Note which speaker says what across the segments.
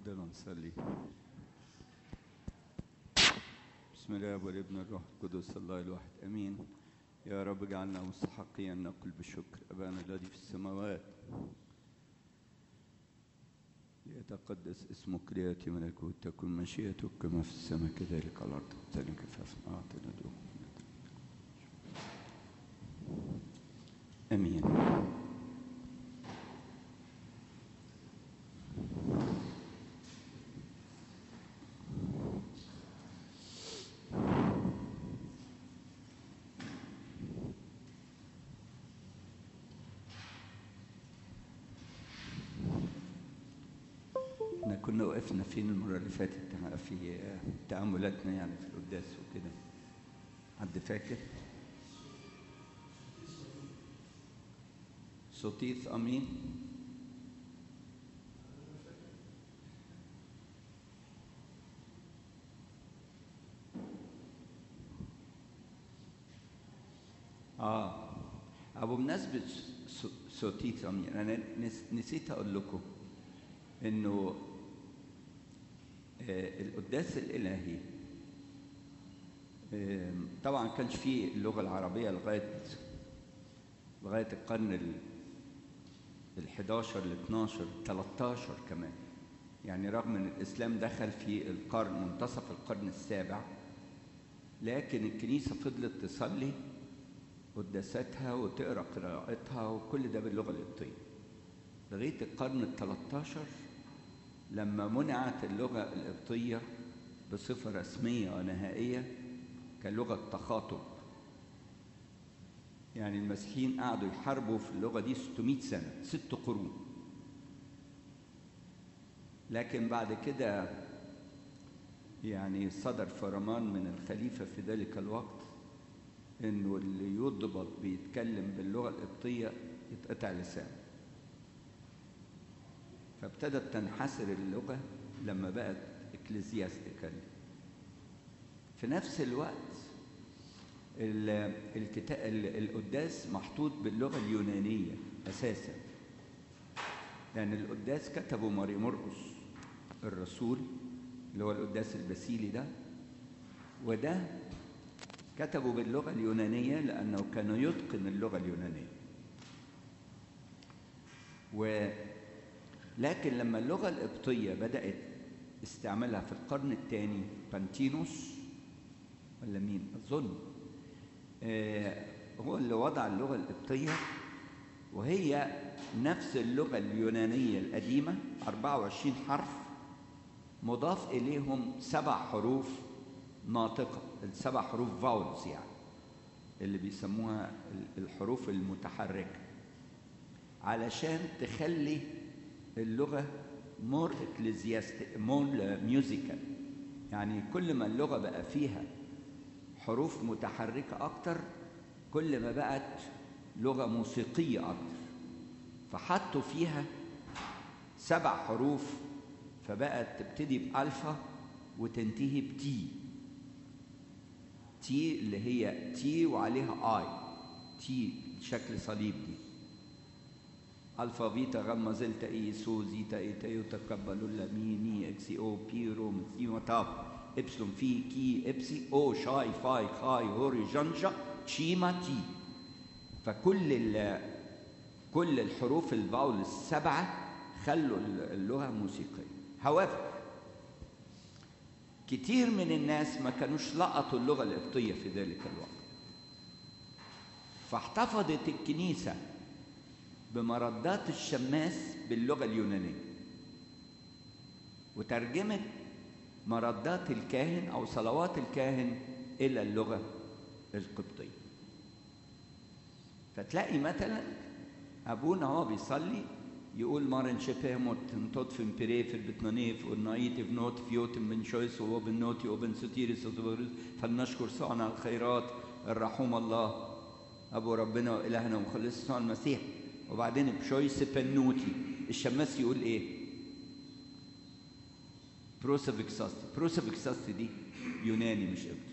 Speaker 1: تفضلوا نصلي بسم الله والابن الروح القدس الله الواحد امين يا رب اجعلنا مستحقين ان نقل بشكر ابانا الذي في السماوات ليتقدس اسمك لياتي ملكوت تكن مشيئتك كما في السماء كذلك على الارض ذلك فافنا اعطنا دوم امين احنا كنا وقفنا فين المرة اللي فاتت في تأملاتنا يعني في القداس وكده حد فاكر؟ صوتيث أمين آه أبو بمناسبة صوتيث أمين أنا نس- نسيت أقول لكم إنه آه، القداس الإلهي آم، طبعا كانش فيه اللغة العربية لغاية لغاية القرن ال ال 11 ال 12 13 كمان يعني رغم ان الاسلام دخل في القرن منتصف القرن السابع لكن الكنيسه فضلت تصلي قداساتها وتقرا قراءتها وكل ده باللغه القبطيه لغايه القرن ال 13 لما منعت اللغه القبطيه بصفه رسميه ونهائيه كلغه تخاطب يعني المسيحيين قعدوا يحاربوا في اللغة دي 600 سنة ست قرون لكن بعد كده يعني صدر فرمان من الخليفة في ذلك الوقت انه اللي يضبط بيتكلم باللغة القبطية يتقطع لسانه فابتدت تنحسر اللغة لما بقت اكليزياستيكال في نفس الوقت ال- الكتاب ال- القداس محطوط باللغة اليونانية أساسا لأن القداس كتبه ماري مرقس الرسول اللي هو القداس البسيلي ده وده كتبه باللغة اليونانية لأنه كان يتقن اللغة اليونانية و لكن لما اللغة القبطية بدأت استعمالها في القرن الثاني بانتينوس ولا مين أظن آه، هو اللي وضع اللغة القبطية وهي نفس اللغة اليونانية القديمة 24 حرف مضاف إليهم سبع حروف ناطقة السبع حروف فاولز يعني اللي بيسموها ال- الحروف المتحركة علشان تخلي اللغة مور اكليزياستيك مور ميوزيكال يعني كل ما اللغة بقى فيها حروف متحركة أكتر كل ما بقت لغة موسيقية أكتر فحطوا فيها سبع حروف فبقت تبتدي بألفا وتنتهي بتي تي اللي هي تي وعليها اي تي شكل صليب دي الفا فيتا غاما زلتا اي سو زيتا ايتا يوتا كابالولا مي ني اكسي او بي روم سيما تاب ابسلون في كي ابسي او شاي فاي خاي هوري جنجا تشيما تي فكل ال كل الحروف الفاول السبعه خلوا اللغه موسيقيه however كتير من الناس ما كانوش لقطوا اللغه القبطيه في ذلك الوقت فاحتفظت الكنيسه بمردات الشماس باللغه اليونانيه وترجمت مردات الكاهن او صلوات الكاهن الى اللغه القبطيه فتلاقي مثلا ابونا هو بيصلي يقول مارن شبهموت نتوت في امبريفر بتنانيف والنايت افنوت فيوت من شويس وبن نوتي وبن ستيرس وزبروس فلنشكر صانع الخيرات الرحوم الله ابو ربنا والهنا ومخلصنا المسيح وبعدين بشويس بنوتي الشماس يقول ايه بروسافيكساستي بروسافيكساستي دي يوناني مش قبطي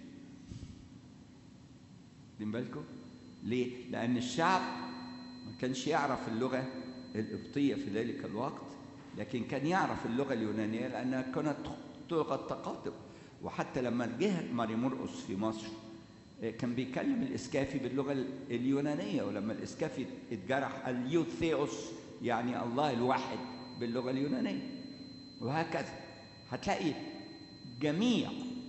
Speaker 1: واخدين بالكم ليه لان الشعب ما كانش يعرف اللغه القبطيه في ذلك الوقت لكن كان يعرف اللغة اليونانية لأنها كانت لغة تقاطب وحتى لما جه ماري مرقس في مصر كان بيكلم الإسكافي باللغة اليونانية ولما الإسكافي اتجرح قال يوثيوس يعني الله الواحد باللغة اليونانية وهكذا هتلاقي جميع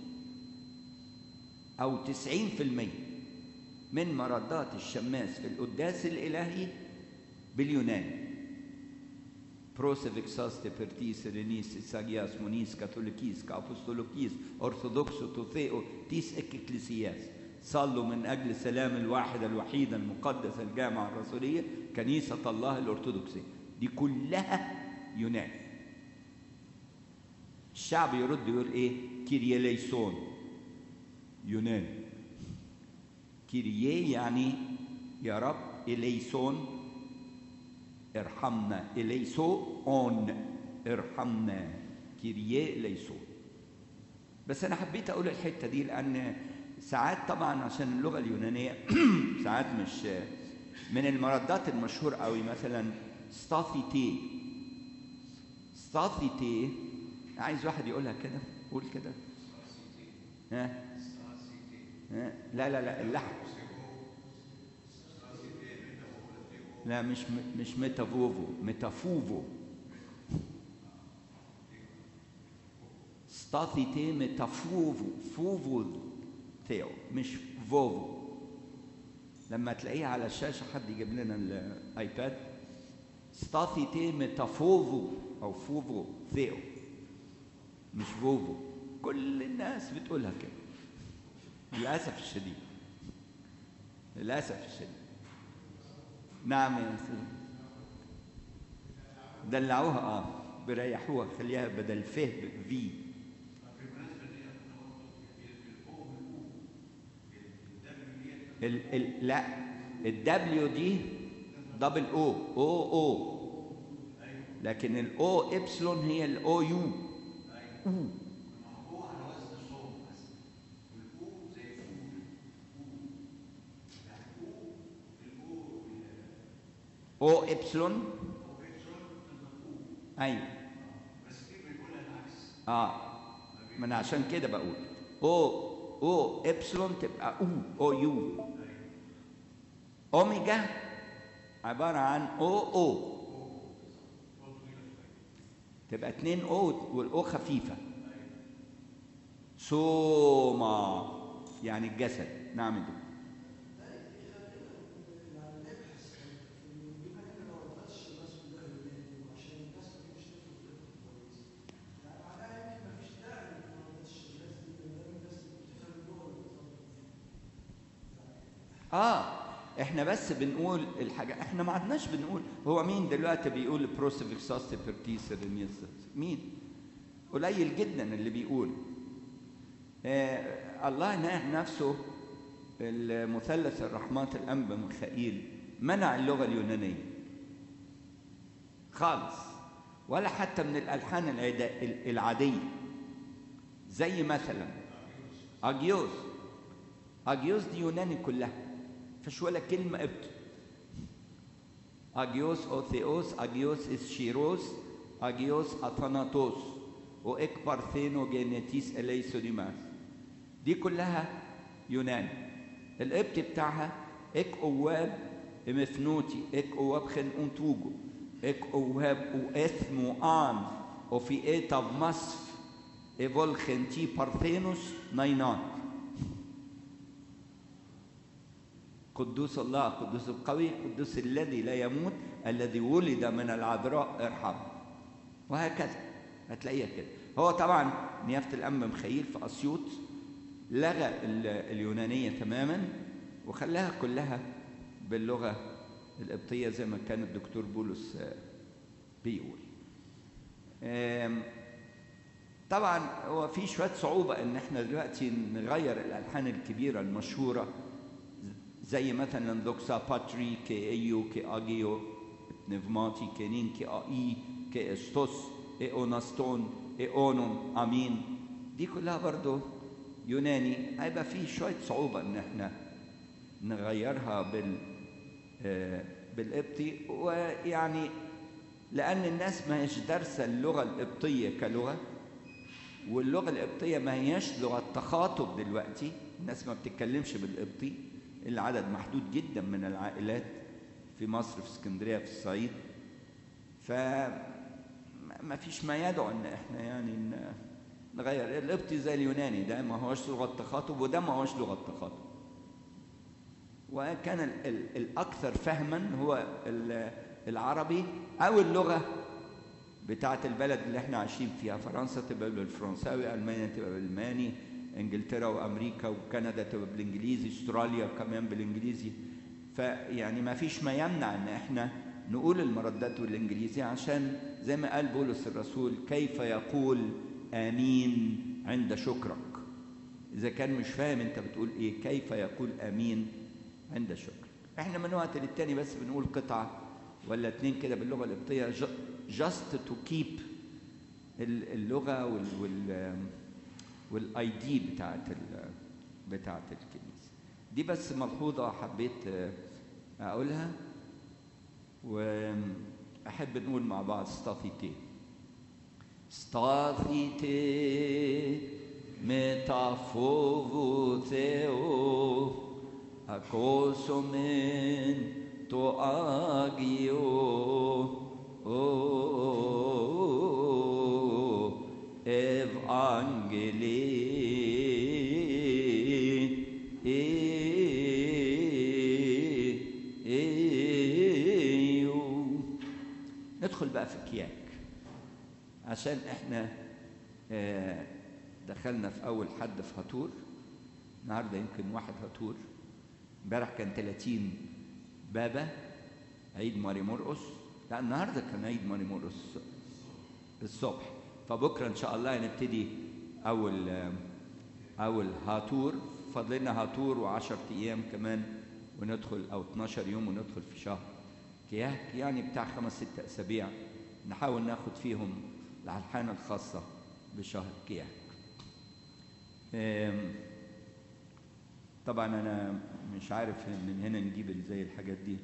Speaker 1: أو تسعين في المية من مردات الشماس في القداس الإلهي باليوناني بروسيفكساس تبرتيس رينيس ساجياس مونيس كاثوليكيس كابوستولوكيس أرثوذكسو توثيو تيس إك إكليسياس صلوا من أجل سلام الواحدة الوحيدة المقدسة الجامعة الرسولية كنيسة الله الأرثوذكسية دي كلها يونان الشعب يرد يقول إيه كيرياليسون يونان كيريي يعني يا رب إليسون ارحمنا إليسو أون ارحمنا كيريي إليسون بس أنا حبيت أقول الحتة دي لأن ساعات طبعا عشان اللغة اليونانية ساعات مش من المردات المشهور قوي مثلا ستاثيتي ستاثيتي عايز واحد يقولها كده قول كده ها ها لا لا لا اللحن لا مش مش ميتافوفو ميتافوفو ستاثيتي ميتافوفو فوفو ثيو مش فوفو لما تلاقيه على الشاشه حد يجيب لنا الايباد ستاثيتي ميتافوفو او فوفو ثيو مش فوفو كل الناس بتقولها كده للاسف الشديد للاسف الشديد نعم يا سيدي دلعوها اه بيريحوها خليها بدل فه في ال ال لا الدبليو دي دبل او او او لكن الاو ابسلون هي الاو يو او ابسلون ايوه اه ما انا عشان كده بقول او او ابسلون تبقى او او يو اوميجا عباره عن او او تبقى اتنين او والاو خفيفه سوما يعني الجسد نعم دول اه احنا بس بنقول الحاجه احنا ما عدناش بنقول هو مين دلوقتي بيقول بروسيفكساس بيرتيس مين قليل جدا اللي بيقول آه الله ناح نفسه المثلث الرحمات الانبا ميخائيل منع اللغه اليونانيه خالص ولا حتى من الالحان العاديه زي مثلا اجيوس اجيوس دي يوناني كلها فش ولا كلمة ابت أجيوس أوثيوس أجيوس إسشيروس أجيوس أثاناتوس وإك بارثينو جينيتيس إليسوديماس دي كلها يوناني القبط بتاعها إك أواب إمثنوتي إك أواب خن أنتوجو إك أواب وإثمو آن وفي إيتا مصف إيفول خنتي بارثينوس ناينات قدوس الله قدوس القوي قدوس الذي لا يموت الذي ولد من العذراء ارحم وهكذا هتلاقيها كده هو طبعا نيافة الأنبا مخيل في أسيوط لغى اليونانية تماما وخلاها كلها باللغة القبطية زي ما كان الدكتور بولس بيقول طبعا هو في شوية صعوبة ان احنا دلوقتي نغير الألحان الكبيرة المشهورة زي مثلا دوكسا باتري كي ايو كي اجيو نفماتي كنين كي اي كي استوس اي اوناستون اي اونون امين دي كلها برضو يوناني هيبقى فيه شوية صعوبة ان احنا نغيرها بال آه بالقبطي ويعني لان الناس ما هيش دارسه اللغه القبطيه كلغه واللغه القبطيه ما هياش لغه تخاطب دلوقتي الناس ما بتتكلمش بالقبطي الا عدد محدود جدا من العائلات في مصر في اسكندريه في الصعيد ف ما فيش ما يدعو ان احنا يعني نغير القبطي زي اليوناني ده ما هوش لغه تخاطب وده ما هوش لغه تخاطب وكان ال ال الاكثر فهما هو العربي او اللغه بتاعه البلد اللي احنا عايشين فيها فرنسا تبقى بالفرنساوي المانيا تبقى بالالماني انجلترا وامريكا وكندا تبقى بالانجليزي استراليا كمان بالانجليزي فيعني ما فيش ما يمنع ان احنا نقول المردات بالانجليزي عشان زي ما قال بولس الرسول كيف يقول امين عند شكرك اذا كان مش فاهم انت بتقول ايه كيف يقول امين عند شكرك احنا من وقت للتاني بس بنقول قطعه ولا اتنين كده باللغه القبطيه just to keep اللغه وال وال والاي دي بتاعت بتاعت الكنيسه دي بس ملحوظه حبيت اقولها واحب نقول مع بعض ستافيتي ستافيتي ميتافوفو ثيو ακόσομεν το Άγιο ندخل بقى في الكياك عشان احنا دخلنا في اول حد في هاتور النهارده يمكن واحد هاتور امبارح كان 30 بابا عيد ماري مرقس لا النهارده كان عيد ماري مرقس الصبح فبكره ان شاء الله هنبتدي اول اول هاتور فاضلنا هاتور و10 ايام كمان وندخل او 12 يوم وندخل في شهر كياك يعني بتاع خمس ست اسابيع نحاول ناخد فيهم الالحان الخاصه بشهر كياك طبعا انا مش عارف من هنا نجيب زي الحاجات دي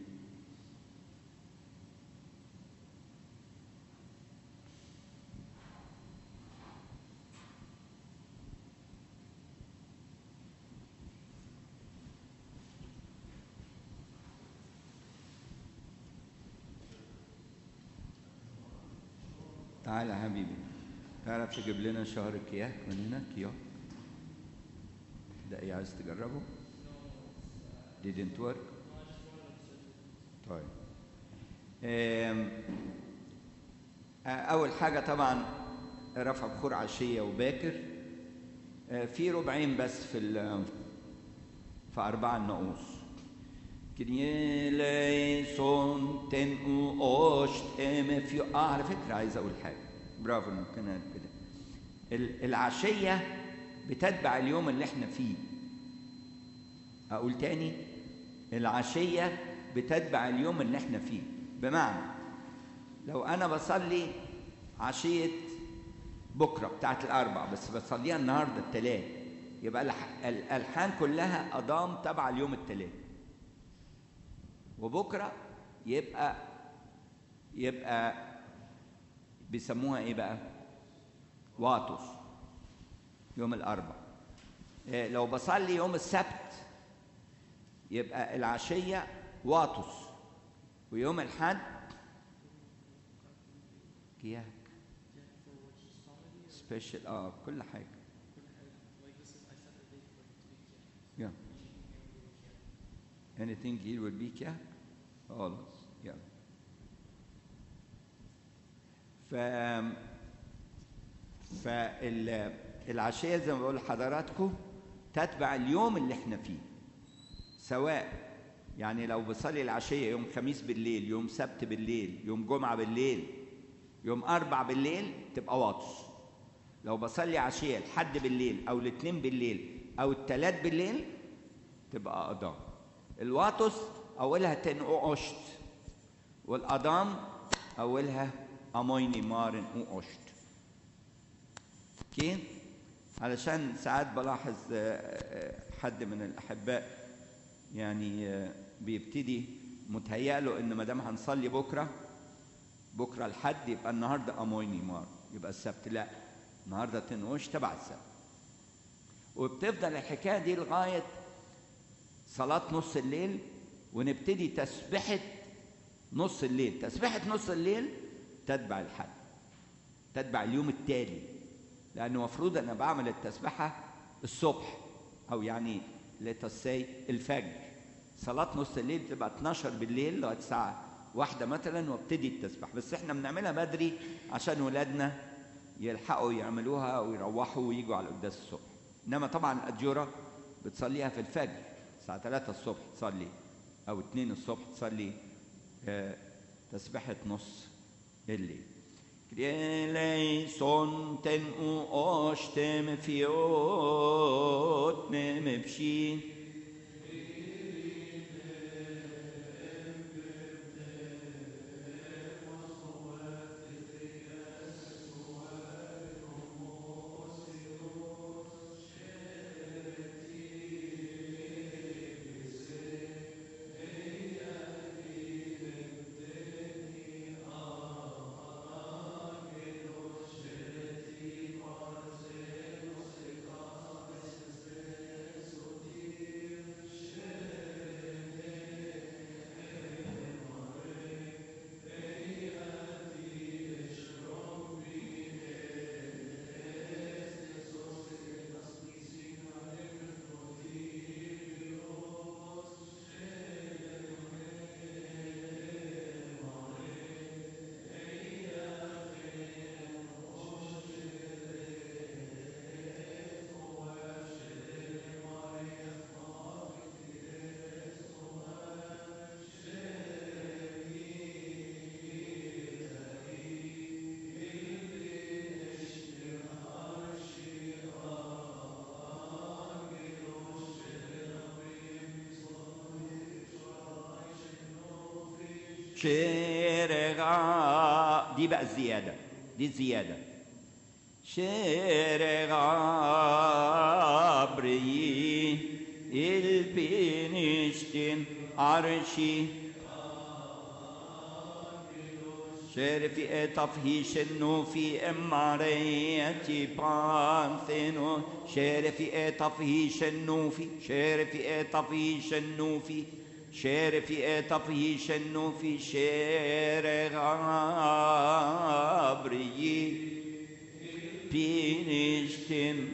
Speaker 1: تعال يا حبيبي تعرف تجيب لنا شهر كياك من هنا كياك ده ايه عايز تجربه didn't work طيب اول حاجه طبعا رفع بخور عشيه وباكر في ربعين بس في في اربع النقوص كنيه ليسون تن اوشت ام في اه على فكره عايز اقول حاجه برافو انك كده العشيه بتتبع اليوم اللي احنا فيه اقول تاني العشيه بتتبع اليوم اللي احنا فيه بمعنى لو انا بصلي عشيه بكره بتاعت الاربع بس بصليها النهارده الثلاث يبقى الالحان كلها اضام تبع اليوم الثلاث وبكره يبقى يبقى بيسموها ايه بقى واطس يوم الاربع إيه لو بصلي يوم السبت يبقى العشيه واطس ويوم الحد كياك سبيشال اه كل حاجه yeah anything here will be كياك خلاص yeah ف فالعشيه زي ما بقول لحضراتكم تتبع اليوم اللي احنا فيه سواء يعني لو بصلي العشيه يوم خميس بالليل يوم سبت بالليل يوم جمعه بالليل يوم اربع بالليل تبقى واطس لو بصلي عشيه الحد بالليل او الاثنين بالليل او الثلاث بالليل تبقى اضام الواطس اولها تنقشت والأضام أولها أمويني مارن وقشت اوكي علشان ساعات بلاحظ حد من الأحباء يعني بيبتدي متهيأ له إن ما دام هنصلي بكرة بكره الحد يبقى النهارده امويني مار يبقى السبت لا النهارده تنوش تبع السبت وبتفضل الحكايه دي لغايه صلاه نص الليل ونبتدي تسبحه نص الليل تسبحه نص الليل تتبع الحد تتبع اليوم التالي لانه المفروض انا بعمل التسبحه الصبح او يعني لتسي الفجر صلاه نص الليل تبقى 12 بالليل لغايه الساعه واحدة مثلا وابتدي التسبح بس احنا بنعملها بدري عشان ولادنا يلحقوا يعملوها ويروحوا ويجوا على القداس الصبح انما طبعا الاجوره بتصليها في الفجر الساعه 3 الصبح تصلي او 2 الصبح تصلي آه تسبحه نص الليل Eleison ten u oshtem fiot memepshi شرغا دي بقى الزيادة دي الزيادة شرغا بري البينشتن عرشي شرفي تفهيش في اماريتي بانثينو شرفي تفهيش في شرفي تفهيش في شرفي تفهيش في شير غابري بينشتن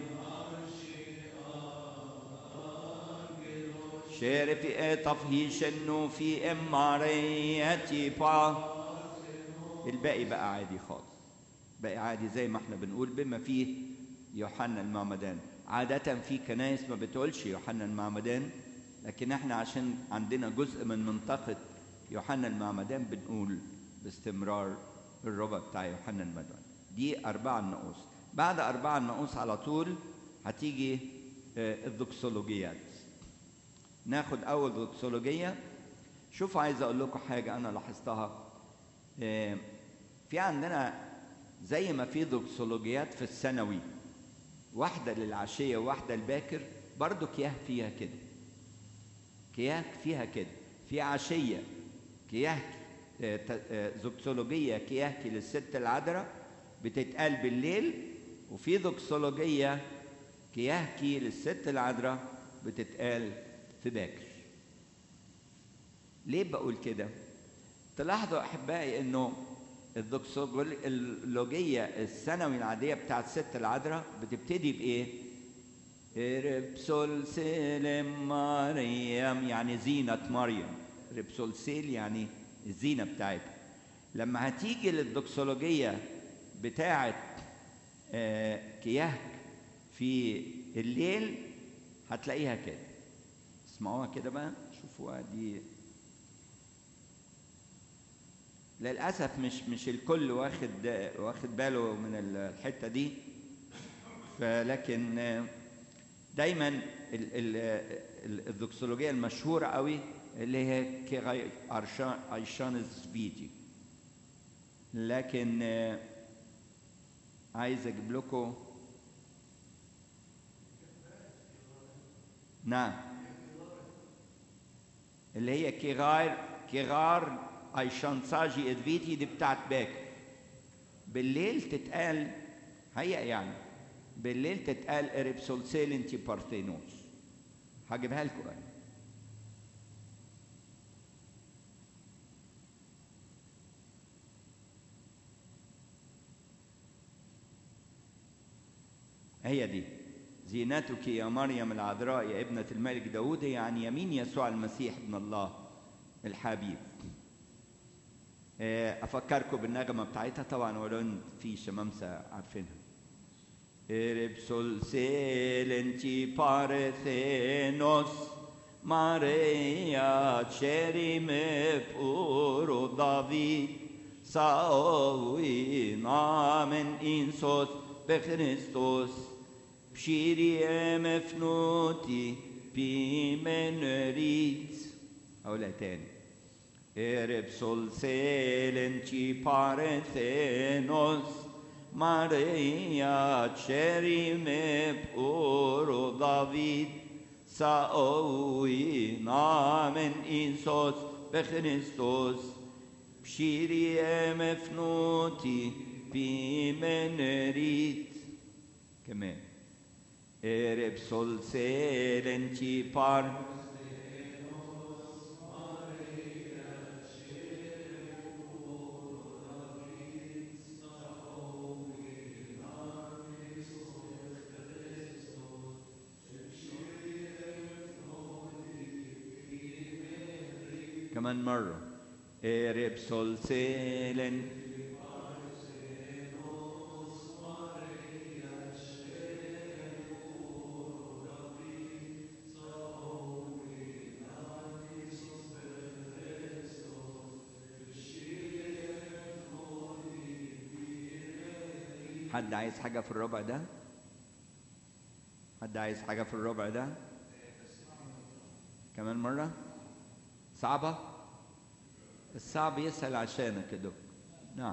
Speaker 1: شرفي تفهيش في اماريتي بانثينو الباقي بقى عادي خالص باقي عادي زي ما احنا بنقول بما فيه يوحنا المعمدان عادة في كنايس ما بتقولش يوحنا المعمدان لكن احنا عشان عندنا جزء من منطقة يوحنا المعمدان بنقول باستمرار الربع بتاع يوحنا المعمدان دي أربعة النقوص بعد أربعة النقوص على طول هتيجي الدوكسولوجيات ناخد أول دوكسولوجية شوفوا عايز أقول لكم حاجة أنا لاحظتها في عندنا زي ما في دوكسولوجيات في الثانوي واحدة للعشية وواحدة الباكر برضو كياه فيها كده كياه فيها كده في عشية كياه زوكسولوجية كياهكي للست العذراء بتتقال بالليل وفي دوكسولوجية كياهكي للست العذراء بتتقال في باكر ليه بقول كده؟ تلاحظوا احبائي انه الدوكسولوجيه الثانوي العاديه بتاعت ست العذراء بتبتدي بايه؟ ربسول مريم يعني زينة مريم ربسول يعني الزينة بتاعتها لما هتيجي للدوكسولوجية بتاعت آه كياهك في الليل هتلاقيها كده اسمعوها كده بقى شوفوها دي للاسف مش مش الكل واخد واخد باله من الحته دي فلكن دايما الدوكسولوجيه المشهوره قوي اللي هي كيغاي ايشان سفيتي لكن عايز اجيب لكم نعم اللي هي كيغار كيغار اي شانساجي ادفيتي دي بتاعت باكر بالليل تتقال هيا يعني بالليل تتقال اريبسولسيل انتي بارثينوس هجيبها لكم يعني. هي دي زينتك يا مريم العذراء يا ابنة الملك داود هي عن يمين يسوع المسيح ابن الله الحبيب أفكركم بالنغمة بتاعتها طبعا ولو إن في شمامسة عارفينها Eripsul selenti parthenos Maria cerime puro David Saovi namen insos بخريستوس بشيري مفنوتي بمنريت أقولها تاني إربسول سيلنتي بارثينوس ماريا تشيري مبورو دافيد ساوي نامن إنسوس بخريستوس بشيري مفنوتي بمنريت كمان اربسول سيرنتي بار كمان مرة اربسول سيلنتي حد عايز حاجة في الربع ده؟ حد عايز حاجة في الربع ده؟ كمان مرة؟ صعبة؟ الصعب يسأل عشانك يا دكتور نعم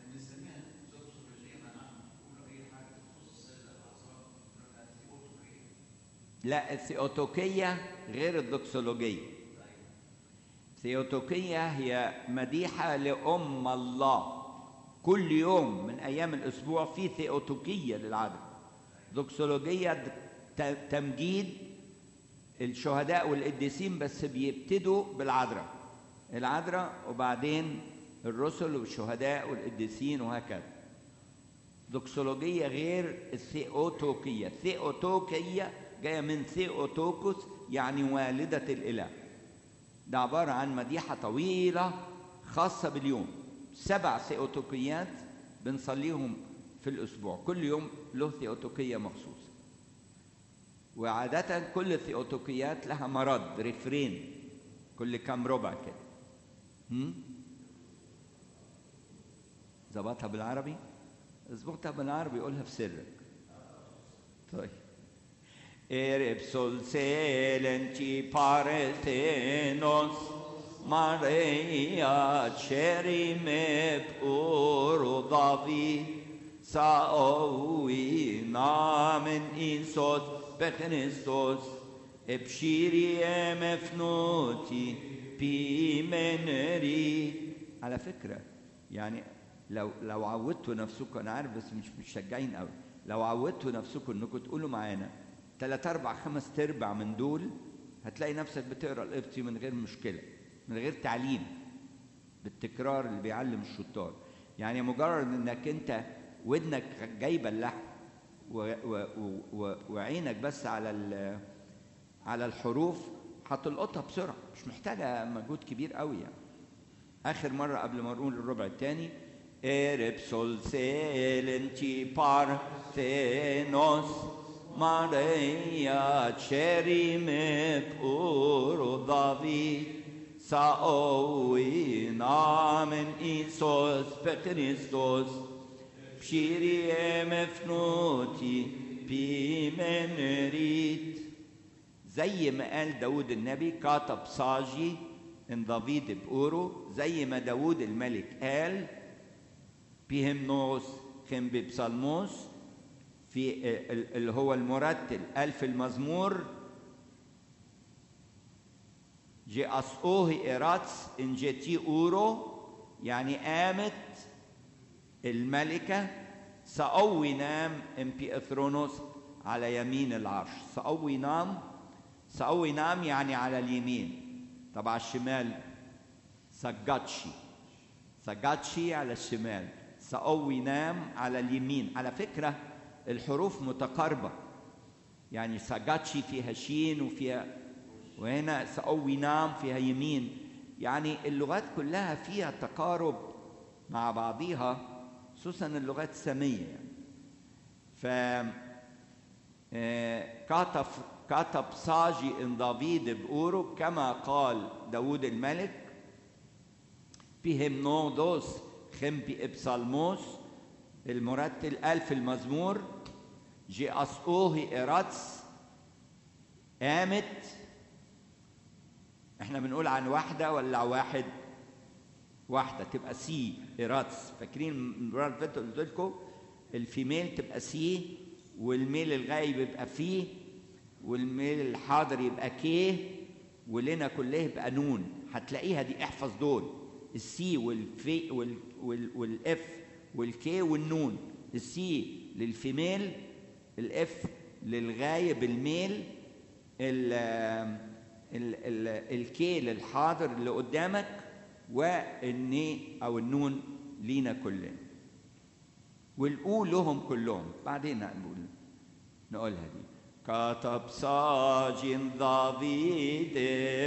Speaker 1: لا الثيوتوكية غير الدوكسولوجية الثيوتوكية هي مديحة لأم الله كل يوم من ايام الاسبوع في ثيوتوكيه للعذراء دوكسولوجيه تمجيد الشهداء والقديسين بس بيبتدوا بالعذراء العذراء وبعدين الرسل والشهداء والقديسين وهكذا دوكسولوجيه غير الثيوتوكيه الثيوتوكيه جايه من ثيوتوكوس يعني والده الاله ده عباره عن مديحه طويله خاصه باليوم سبع ثيوتوكيات بنصليهم في الأسبوع كل يوم له ثيوتوكية مخصوصة وعادة كل الثيوتوكيات لها مرض ريفرين كل كام ربع كده ظبطها بالعربي اظبطها بالعربي قولها في سرك طيب Eripsul selenti parthenos Maria cerime puro David Saoui namen insos بخريستوس ابشيري مفنوتي بمنري على فكرة يعني لو لو عودتوا نفسكم انا عارف بس مش مشجعين قوي لو عودتوا نفسكم انكم تقولوا معانا ثلاث اربع خمس ارباع من دول هتلاقي نفسك بتقرا القبطي من غير مشكله من غير تعليم بالتكرار اللي بيعلم الشطار يعني مجرد انك انت ودنك جايبه اللحن و و و وعينك بس على على الحروف هتلقطها بسرعه مش محتاجه مجهود كبير قوي يعني اخر مره قبل ما نقول الربع الثاني اربسول سيلنتي بارثينوس ماريا تشيري مبورو دافيد ساوي نامن إيسوس بكريستوس بشيري مفنوتي بمنريت زي ما قال داود النبي كاتب صاجي ان دافيد بأورو زي ما داود الملك قال بيهمنوس خم ببسالموس في اللي هو المرتل قال في المزمور جي أسقوه إيراتس إن جيتي أورو يعني قامت الملكة سأوي نام إمبي إثرونوس على يمين العرش سأوي نام سأوي نام يعني على اليمين طب على الشمال سجاتشي سجاتشي على الشمال سأوي نام على اليمين على فكرة الحروف متقاربة يعني سجاتشي فيها شين وفيها وهنا سأوي نام فيها يمين يعني اللغات كلها فيها تقارب مع بعضيها خصوصا اللغات السامية يعني. ف كاتب كاتب ساجي ان دافيد بأورو كما قال داود الملك بهم نودوس خمبي ابسالموس المرتل ألف المزمور جي أسقوه إيراتس قامت احنا بنقول عن واحدة ولا واحد واحدة تبقى سي إيراتس فاكرين المرة اللي فاتت قلت لكم الفيميل تبقى سي والميل الغايب يبقى فيه والميل الحاضر يبقى كيه ولنا كله يبقى نون هتلاقيها دي احفظ دول السي والفي وال وال والاف والكي والنون السي للفيميل الاف للغايب الميل ال ال ال الكي للحاضر اللي قدامك والني او النون لينا كلنا والأو لهم كلهم بعدين نقول نقولها دي كتب ساجن دافيد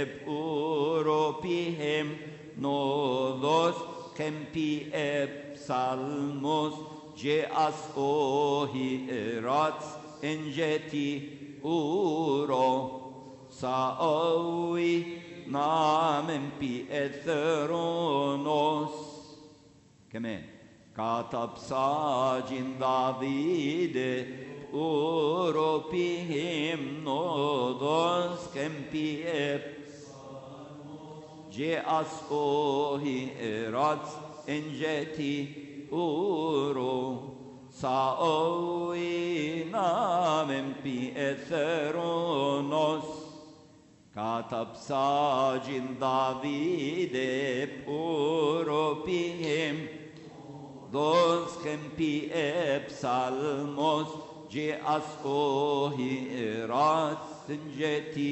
Speaker 1: بأوروبيهم نوذوس كمبي اب سالموس جي اس اوهي إراتس انجتي اورو ساوي نام بي اثرونوس كمان كتب ساجن دافيد أوروبيهم نودوس كمبي اب جي أس أوهي إراتس إنجتي أورو ساوي نام بي إثرونوس كتب ساجن دافيد أوروبيهم dos gempi eb salmos je as ohi erat sinjeti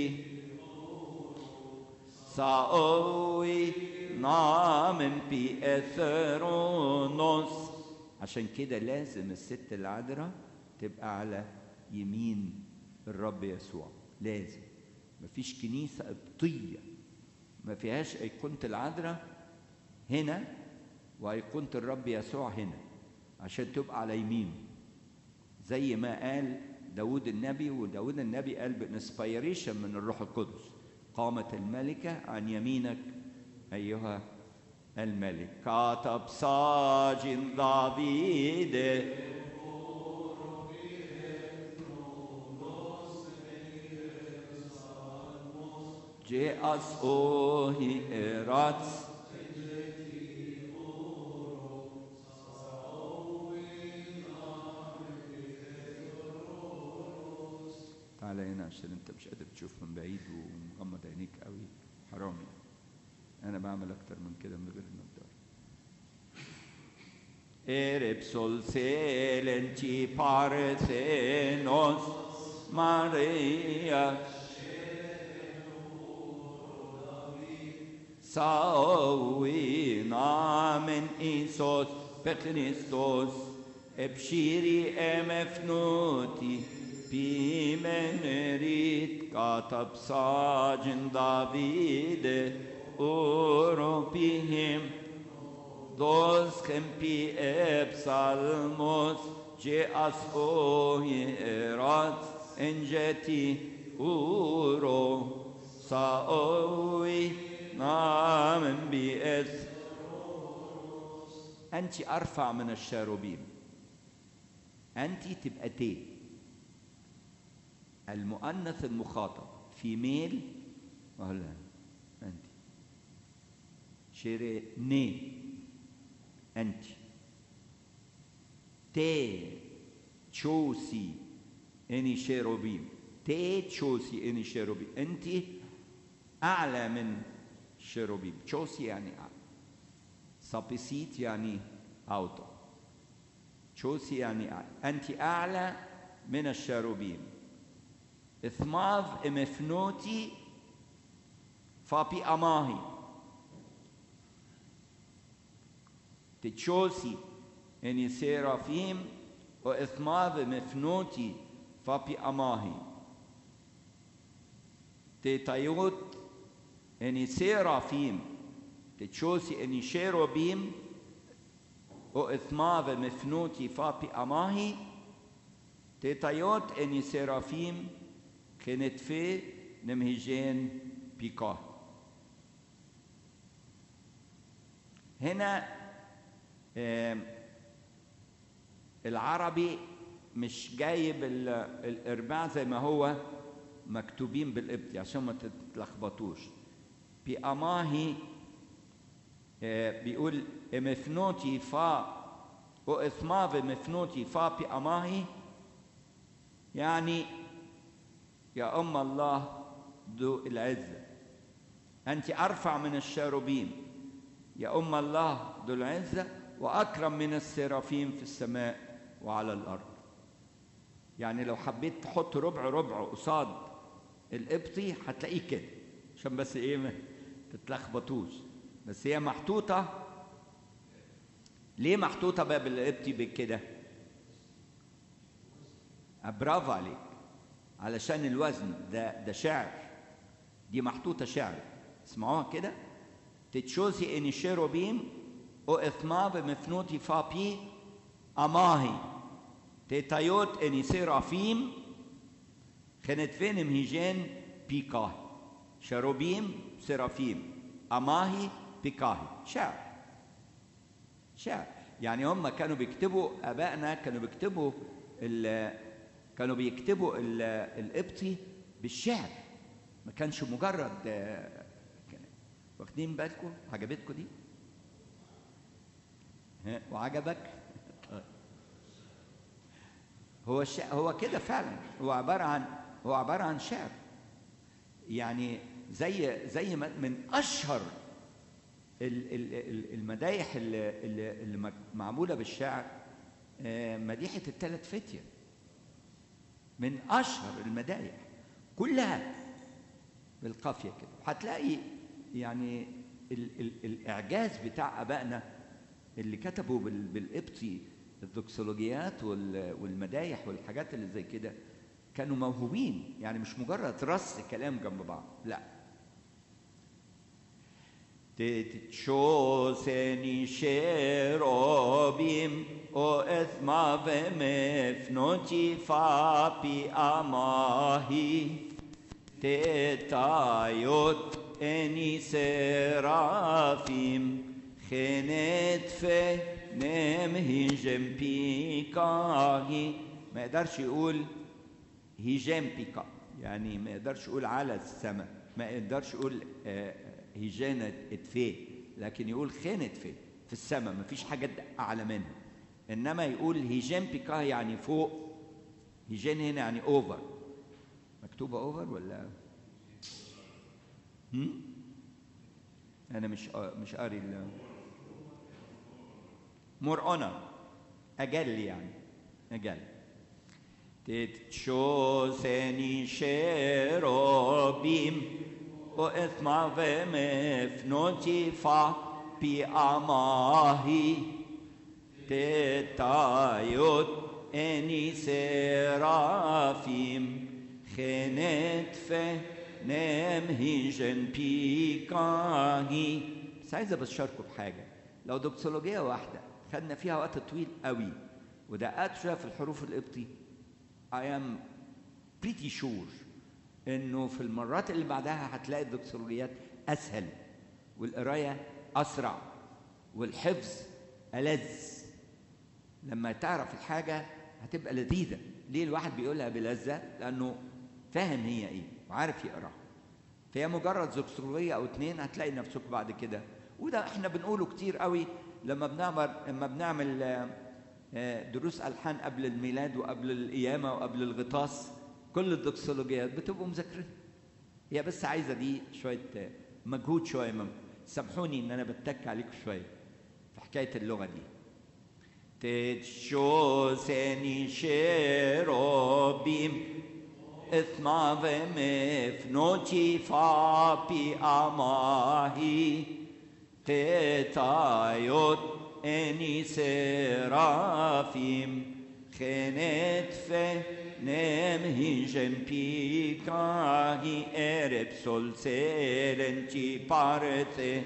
Speaker 1: saoi نام بي اثرونوس عشان كده لازم الست العذراء تبقى على يمين الرب يسوع لازم مفيش كنيسة قبطية ما فيهاش أيقونة العذراء هنا وأيقونة الرب يسوع هنا عشان تبقى على يمينه زي ما قال داود النبي وداود النبي قال بانسبيريشن من الروح القدس قامت الملكة عن يمينك أيها الملك كاتب ساجن دافيد جاء أوهي إيراتس تعالى هنا عشان انت مش قادر تشوف من بعيد ومغمض عينيك قوي حرام يعني. انا بعمل اكتر من كده من غير النضاره Erepsol selenti parthenos Maria Saui namen Isos Pechristos Ebshiri emefnuti Pimenerit katab sajin Davide Uropihim Dos kempi epsalmos Je as ohi erat Enjeti uro Saoi نام بإث أنت أرفع من الشاروبيم أنت تبقى تي المؤنث المخاطب في ميل ولا أنت شيري ني أنت تي تشوسي إني شيروبيم تي تشوسي إني شيروبيم أنت أعلى من الشيروبيم تشوسي يعني أعلى سابيسيت يعني أوتو تشوسي يعني أعلى أنت أعلى من الشيروبيم إثماف إمفنوتي فابي أماهي تشوسي اني سيرافيم واثماذ مفنوتي فابي اماهي تيتايوت اني سيرافيم تشوسي اني شيروبيم واثماذ مفنوتي فابي اماهي تيتايوت اني سيرافيم كانت في نمهجين بيكاه هنا العربي مش جايب الارباع زي ما هو مكتوبين بالقبطي عشان ما تتلخبطوش بأماهي بيقول مفنوتي فا وإثماف مفنوتي فا بأماهي يعني يا أم الله ذو العزة أنت أرفع من الشاروبيم يا أم الله ذو العزة وأكرم من السرافيم في السماء وعلى الأرض يعني لو حبيت تحط ربع ربع قصاد القبطي هتلاقيه كده عشان بس ايه ما تتلخبطوش بس هي محطوطة ليه محطوطة بقى بالقبطي بكده؟ برافو عليك علشان الوزن ده ده شعر دي محطوطة شعر اسمعوها كده تتشوزي اني شيروبيم او اثماب مفنوتي فابي اماهي تيتايوت اني سيرافيم كانت فين مهيجين بيكاه شروبيم سيرافيم اماهي بيكاهي شعر شعر يعني هم كانوا بيكتبوا ابائنا كانوا بيكتبوا كانوا بيكتبوا القبطي بالشعر ما كانش مجرد واخدين بالكم عجبتكم دي وعجبك هو الشعر هو كده فعلا هو عباره عن هو عباره عن شعر يعني زي زي من اشهر المدايح اللي, اللي معموله بالشعر مديحه الثلاث فتيه من اشهر المدايح كلها بالقافيه كده هتلاقي يعني ال ال الاعجاز بتاع ابائنا اللي كتبوا بالقبطي الدوكسولوجيات والمدايح والحاجات اللي زي كده كانوا موهوبين يعني مش مجرد رص كلام جنب بعض لا تتشوسني شيروبيم او اثما بمفنوتي فابي اماهي تتايوت اني سرافيم خنت في نمهي جنبيكاهي ما يقدرش يقول هيجامبيكا يعني ما يقدرش يقول على السماء ما يقدرش يقول هيجانة اتفي لكن يقول خانت في في السماء ما فيش حاجة أعلى منها إنما يقول هيجامبيكا يعني فوق هيجان هنا يعني أوفر مكتوبة أوفر ولا هم؟ أنا مش مش قاري مور اونر أجل يعني أجل تتشوسني شيروبيم وإثما ومفنوتي فا بي أماهي تتايوت اني سرافيم خنت في نمهجن بيكاهي بس عايزة بشاركوا بحاجة لو دوكسولوجية واحدة خدنا فيها وقت طويل قوي ودققت شوية في الحروف القبطي I am pretty sure انه في المرات اللي بعدها هتلاقي الدكتوريات اسهل والقرايه اسرع والحفظ ألذ لما تعرف الحاجه هتبقى لذيذه ليه الواحد بيقولها بلذه لانه فاهم هي ايه وعارف يقراها فهي مجرد زوكسولوجيه او اتنين هتلاقي نفسك بعد كده وده احنا بنقوله كتير قوي لما بنعمل لما بنعمل دروس الحان قبل الميلاد وقبل القيامه وقبل الغطاس كل الدوكسولوجيات بتبقوا مذاكرين هي بس عايزه دي شويه مجهود شويه مم. سامحوني ان انا بتك عليكم شويه في حكايه اللغه دي تتشوسني شيروبيم اثما ومفنوتي فابي اماهي تتايوت اني سرافيم خنت فنم هيجم بيكاهي ارب سلسلنتي بارثي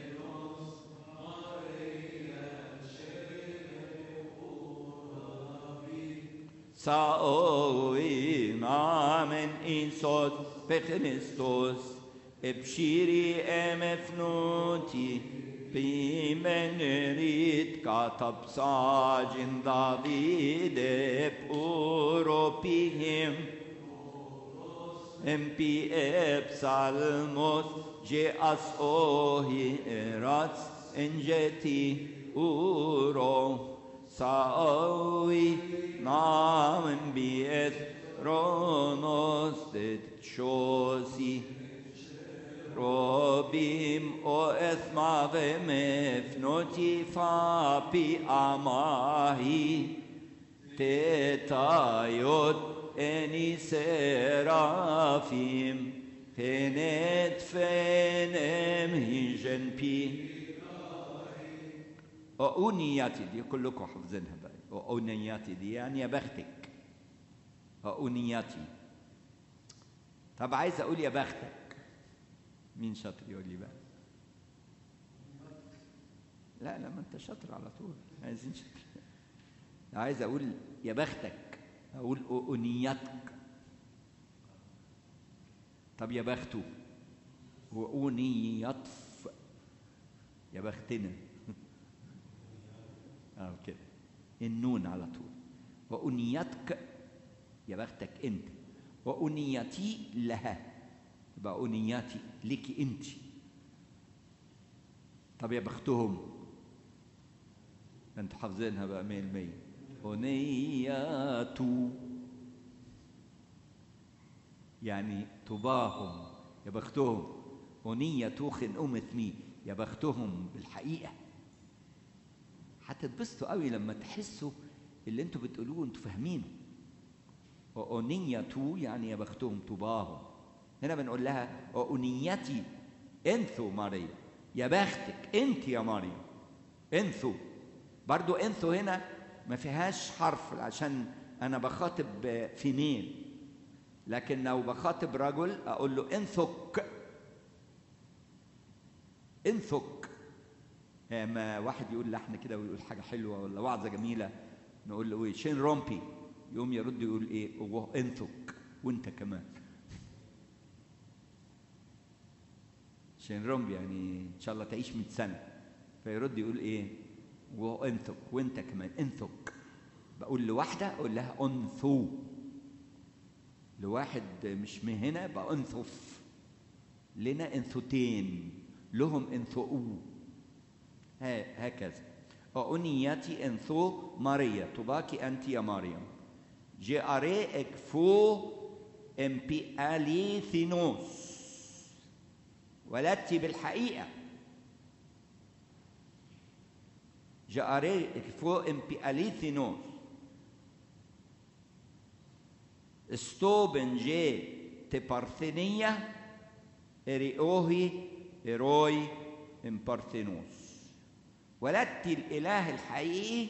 Speaker 1: ساوي نامن إنسوت بخريستوس ابشيري امفنوتي بمن ريت كتب ساجن دافيد بأوروبيهم ام بي اب سالموس جي اس اوهي راتس انجتي اورو ساوي نامن بيث رونوس تشوسي روبيم او اثما ومفنوتي فابي اماهي تتايوت اني سرافيم فنت فنم هيجن بي وأونياتي دي كلكم حافظينها بقى وأونياتي دي يعني يا بختك وأونياتي طب عايز أقول يا بختك مين شاطر يقول لي بقى لا لا ما انت شاطر على طول عايزين شاطر عايز اقول يا بختك اقول اونيتك طب يا بخته واونيطف يا بختنا اه كده النون على طول وأنيتك يا بختك أنت وأنيتي لها يبقى أنياتي لك أنت طب يا بختهم أنتوا حافظينها بقى مية المية أنيات يعني طباهم يا بختهم أنية خن أم ثمي يا بختهم بالحقيقة هتتبسطوا قوي لما تحسوا اللي انتوا بتقولوه انتوا فاهمينه وأنية يعني يا بختهم طباهم هنا بنقول لها وأنيتي انثو ماريا يا بختك انت يا مريم انثو برضو انثو هنا ما فيهاش حرف عشان انا بخاطب فيميل لكن لو بخاطب رجل اقول له انثك انثك ما واحد يقول لحن كده ويقول حاجه حلوه ولا وعظه جميله نقول له ايه شين رومبي يقوم يرد يقول ايه هو انثك وانت كمان شين رومبي يعني ان شاء الله تعيش 100 سنه فيرد يقول ايه وانثك وانت كمان انثك بقول لواحده اقول لها انثو لواحد مش من هنا بقى انثف لنا انثتين لهم انثؤوا هكذا أنيتي انثو ماريا تباكي أنت يا مريم جي أري اكفو امبي أليثينوس ولدتي بالحقيقة جاري اكفو امبي أليثينوس ستوبن جي تبارثينية اريوهي اروي امبارثينوس ولدت الإله الحقيقي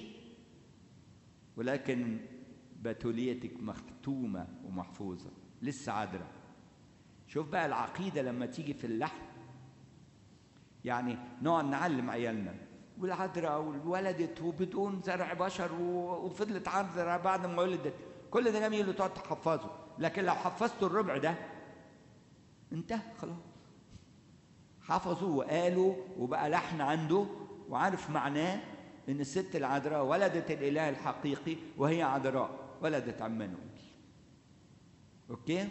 Speaker 1: ولكن بتوليتك مختومة ومحفوظة لسه عذرة شوف بقى العقيدة لما تيجي في اللحن يعني نقعد نعلم عيالنا والعذراء وولدت وبدون زرع بشر وفضلت عذراء بعد ما ولدت كل ده جميل وتقعد تحفظه لكن لو حفظتوا الربع ده انتهى خلاص حفظوا وقالوا وبقى لحن عنده وعارف معناه ان الست العذراء ولدت الاله الحقيقي وهي عذراء ولدت عمانويل اوكي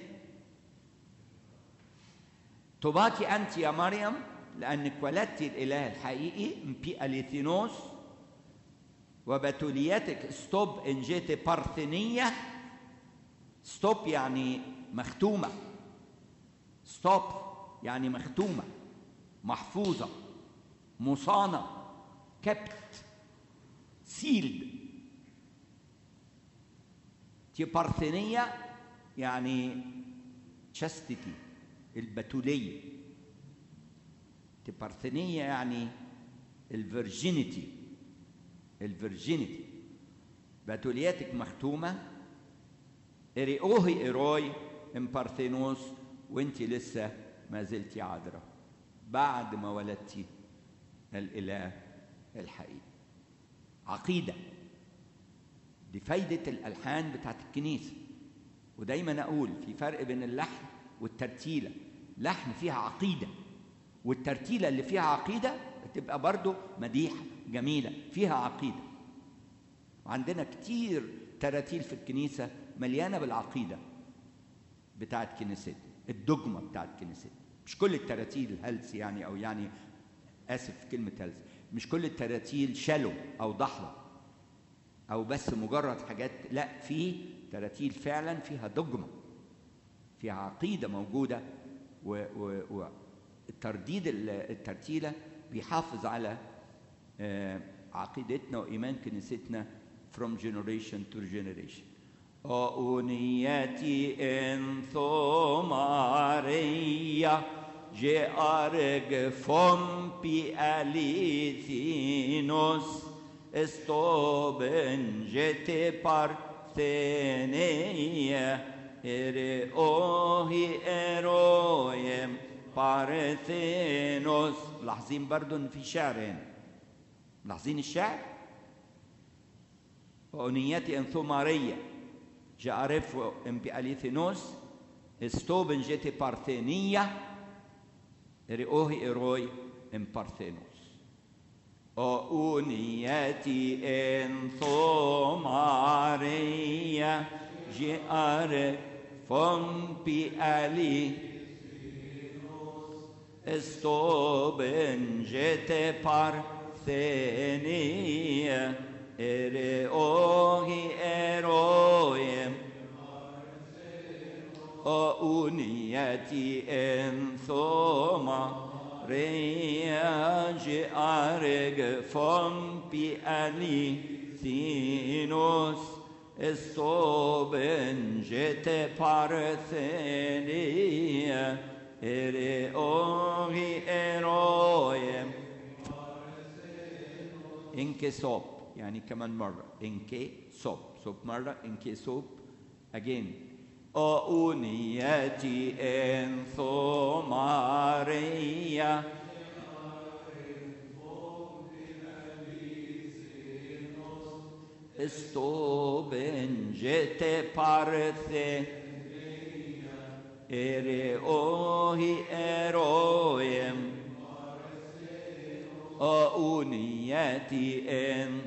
Speaker 1: طباكي انت يا مريم لانك ولدت الاله الحقيقي مبي اليثينوس وبتوليتك ستوب ان جيت بارثينيه ستوب يعني مختومه ستوب يعني مختومة محفوظة مصانة كبت سيلد تي بارثينية يعني تشستيتي البتولية تي بارثينية يعني الفيرجينيتي الفيرجينيتي بتولياتك مختومة اريوهي ايروي ام بارثينوس وانت لسه ما زلتي عذراء بعد ما ولدتي الاله الحقيقي عقيده دي فايده الالحان بتاعت الكنيسه ودايما اقول في فرق بين اللحن والترتيله لحن فيها عقيده والترتيله اللي فيها عقيده بتبقى برضو مديحه جميله فيها عقيده وعندنا كتير تراتيل في الكنيسه مليانه بالعقيده بتاعت كنيستنا الدogma بتاعت كنيستنا مش كل التراتيل هلس يعني او يعني اسف في كلمه هلس مش كل التراتيل شلو او ضحله او بس مجرد حاجات لا في تراتيل فعلا فيها دogma فيها عقيده موجوده والترديد الترتيله بيحافظ على عقيدتنا وايمان كنيستنا from generation to generation أونيتي إن ثماريا جارج فم بي أليثينوس استوبن جتي بارثينيا إرئوهي إرويم بارثينوس ملاحظين برضو إن في شعر هنا ملاحظين الشعر أونيتي إن ثماريا جارف ام بأليثينوس استوبن جيتي بارثينية رئوه إروي ام بارثينوس أونيتي إن ثمارية جار فم بألي استوبن جيتي بارثينية إرئوهي إرويم أونيتي إن ثوما رياج أرق فم بألي ثينوس الصوبن جت بارثينيا إرئوهي إرويم إنك صوب يعني كمان مرة إنكي صوب صوب مرة إنكي صوب again أونيتي إن ثمارية استوبن جت بارثي إرئوهي إرويم أونيتي إن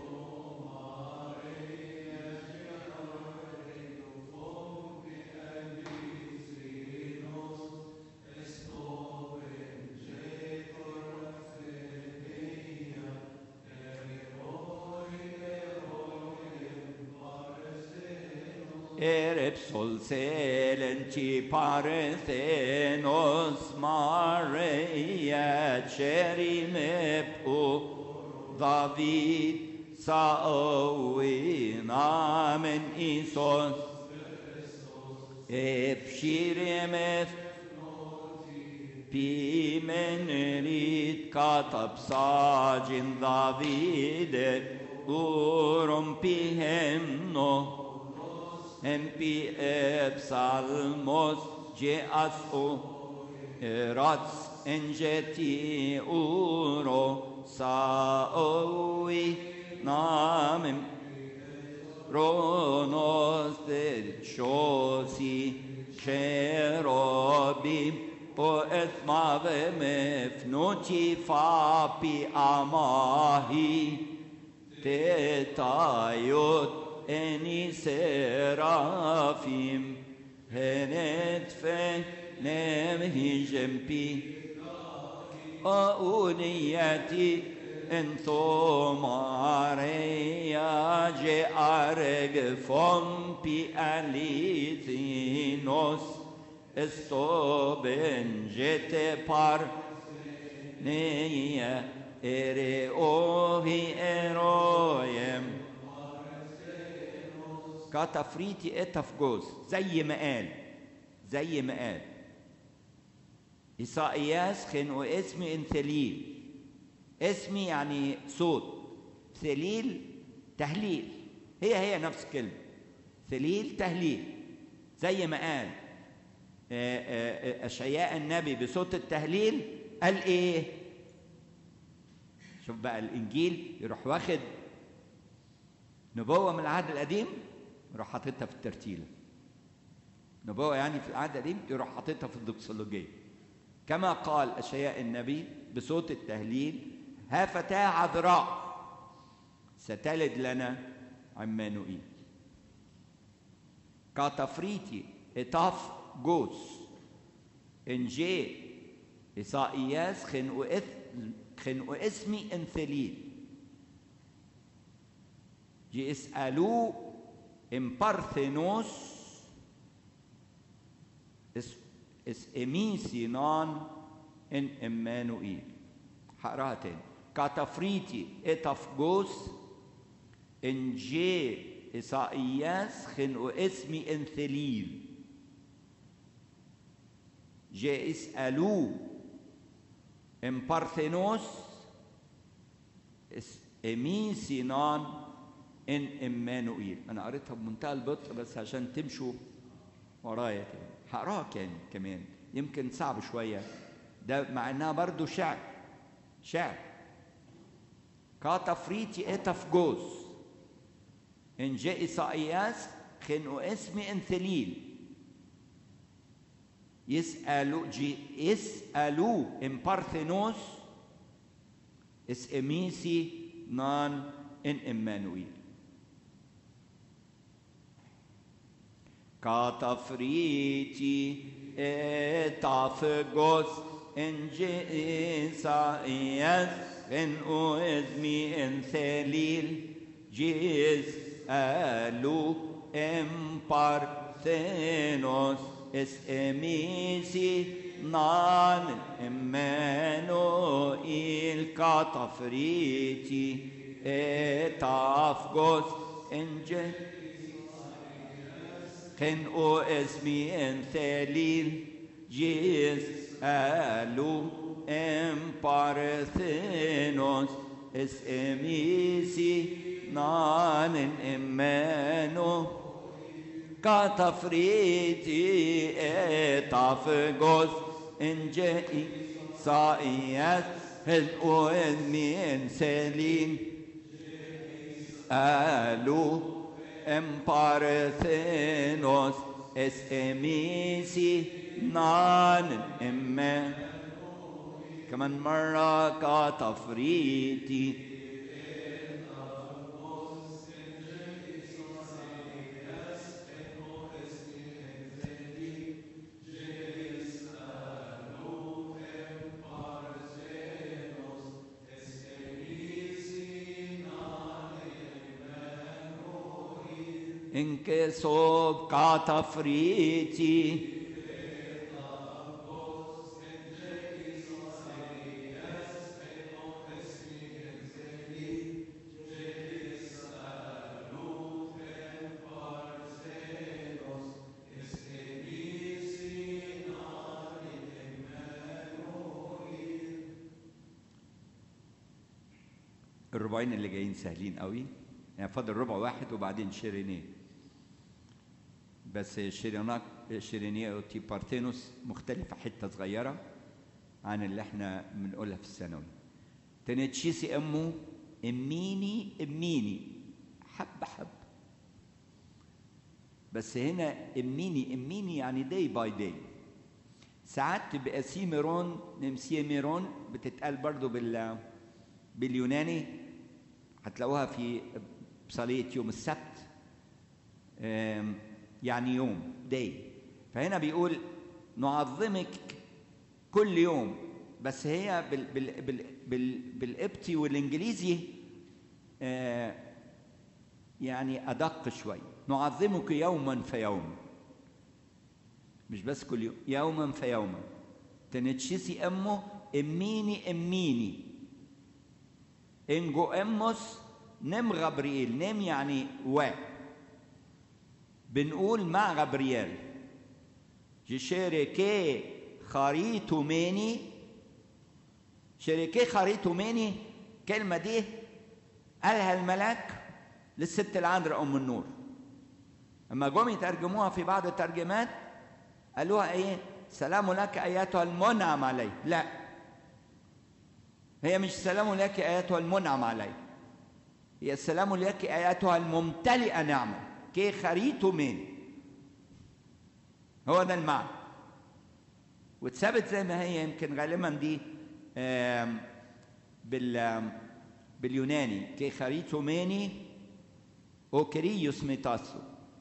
Speaker 1: Erepsol selenti parthenos Maria cherimep David saoui namen Isos Epshiremef Pimenrit katab sajin Davide urum pihenno Empi epsalmos geas o rats engeti uro saoi namem ronos de chosi cherubim o ethmave mefnuti fapi amahi tetayot eni serafim henet fe nemhi jempi auniyati entomareya je areg fom pi alithinos Estoben jete par neye ere ohi eroyem كتفريتي اتفجوز زي ما قال زي ما قال إسائياس خن واسمي انثليل اسمي يعني صوت ثليل تهليل هي هي نفس الكلمة ثليل تهليل زي ما قال أشعياء النبي بصوت التهليل قال إيه؟ شوف بقى الإنجيل يروح واخد نبوة من العهد القديم يروح حاططها في الترتيلة نبوة يعني في العهد القديم يروح حاططها في الدوكسولوجية كما قال أشعياء النبي بصوت التهليل ها فتاة عذراء ستلد لنا عمانوئيل كتفريتي اتاف جوس انجي إسائياس خنقو إث خنقو اسمي انثليل جي اسألو امبارثينوس اس اس اميسينان ان امانوئيل هقراها تاني كتفريتي اتفجوس انجي إسائياس خنقو اسمي انثليل جي اسألو امبارثينوس اس امين سينان ان امانوئيل انا قريتها بمنتهى البطء بس عشان تمشوا ورايا كده هقراها كان كمان يمكن صعب شويه ده مع انها برضو شعر شعر كاتفريتي اتفجوز ان جاء إسائياس خنقو اسمي انثليل يسألوا جي يسألوا امبارثينوس اس اميسي نان ان امانويل كاتفريتي اتافغوس ان جي إسائياس خنقو اسمي انثليل جيس ألو امبارثينوس اس اميسي نان امانوئيل كاتفريتي اتافغوس انجل خن او اسمي انثاليل جيس الو امبارثينوس اس اميسي نان امانو كتفريتي اتافغوس انجئي صائيات هدو من سلين الو امبارثينوس اس اميسي نان امان كمان مرة كتفريتي إنك صوب كتفريتي الربعين اللي جايين سهلين قوي يعني فاضل ربع واحد وبعدين شيرينيه بس شيريناك شيرينيه اوتي بارتينوس مختلفة حتة صغيرة عن اللي احنا بنقولها في الثانوي تنتشيسي امه اميني اميني حب حب بس هنا اميني اميني يعني داي باي داي ساعات تبقى سيميرون نمسيميرون بتتقال برضو بال باليوناني هتلاقوها في بصلية يوم السبت يعني يوم داي فهنا بيقول نعظمك كل يوم بس هي بال بال بال بال بالقبطي والانجليزي يعني ادق شوي نعظمك يوما فيوم مش بس كل يوم يوما فيوما تنتشيسي امه اميني اميني انجو اموس نم غبريل نم يعني و بنقول مع غبريال جشيركي خريطو ميني شركي خريطو ميني كلمة دي قالها الملاك للست العذراء أم النور لما جم يترجموها في بعض الترجمات قالوها ايه سلام لك ايتها المنعم علي لا هي مش سلام لك ايتها المنعم علي هي السلام لك ايتها الممتلئه نعمه كي خريتو من هو ده المعنى واتثبت زي ما هي يمكن غالبا دي بال باليوناني كي خريتو ماني اوكريوس ميتاسو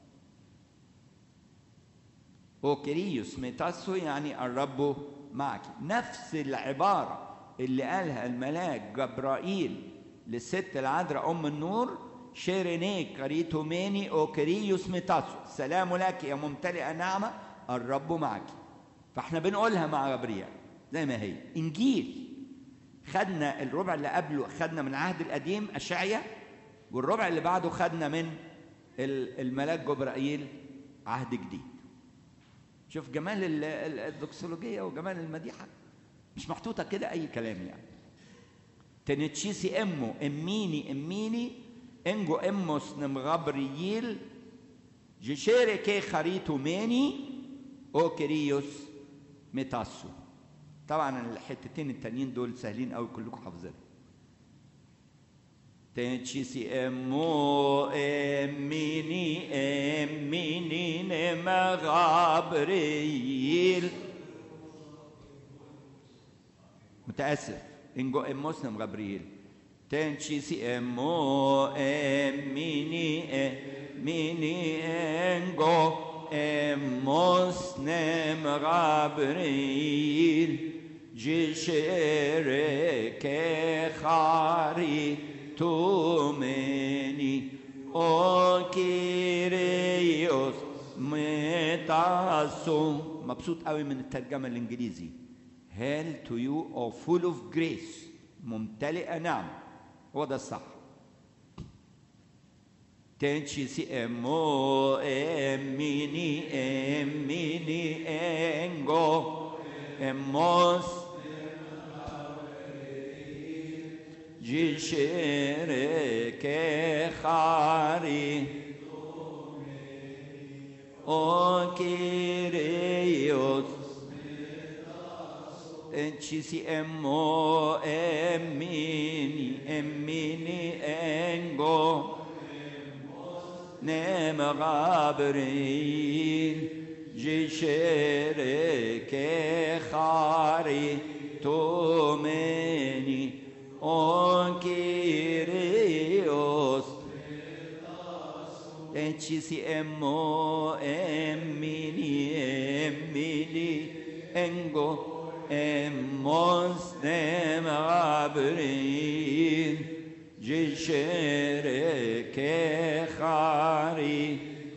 Speaker 1: اوكريوس ميتاسو يعني الرب معك نفس العبارة اللي قالها الملاك جبرائيل للست العذراء أم النور شيرينيك قريتو ماني اوكريوس ميتاسو سلام لك يا ممتلئة نعمة الرب معك فاحنا بنقولها مع جبريل زي ما هي انجيل خدنا الربع اللي قبله خدنا من العهد القديم اشعيا والربع اللي بعده خدنا من الملاك جبرائيل عهد جديد شوف جمال الدوكسولوجيه وجمال المديحه مش محطوطه كده اي كلام يعني تنتشيسي امو اميني اميني انجو اموس نمغبرييل جشيري كي خريتو ماني او كريوس ميتاسو طبعا الحتتين التانيين دول سهلين قوي كلكم حافظينهم تنشيسي امو اميني اميني نما غابريل متاسف انجو اموس نم غابريل تنشيسي امو اميني اميني انجو اموس نم غابريل جشرك خاري تومني او كيريوس متاسو مبسوط قوي من الترجمه الانجليزي هيل تو يو او فول اوف جريس ممتلئه نعم هو ده الصح تنشي سي امو اميني اميني انجو اموس جشرك خاري او كيريوس انشيسي امو اميني اميني انجو نم غابرين جشرك خاري تومني on Kyrios Ecisi emmo emmini emmini engo emmos nem abrin جشر كخاري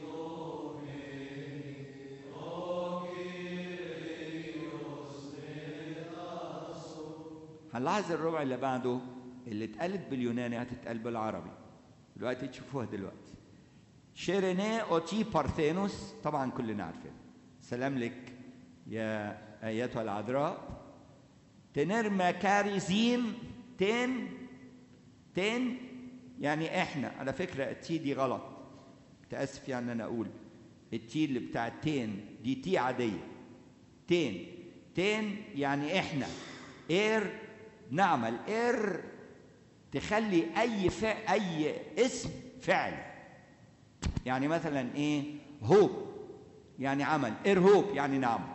Speaker 1: هنلاحظ الربع اللي بعده اللي اتقالت باليوناني هتتقال بالعربي دلوقتي تشوفوها دلوقتي شيريني اوتي بارثينوس طبعا كلنا عارفين سلام لك يا ايتها العذراء تنر مكاريزيم تن تن يعني احنا على فكره التي دي غلط تاسف يعني انا اقول التي اللي بتاع تين دي تي عاديه تين تين يعني احنا اير نعمل اير تخلي اي فعل اي اسم فعل يعني مثلا ايه هوب يعني عمل ارهوب يعني نعمل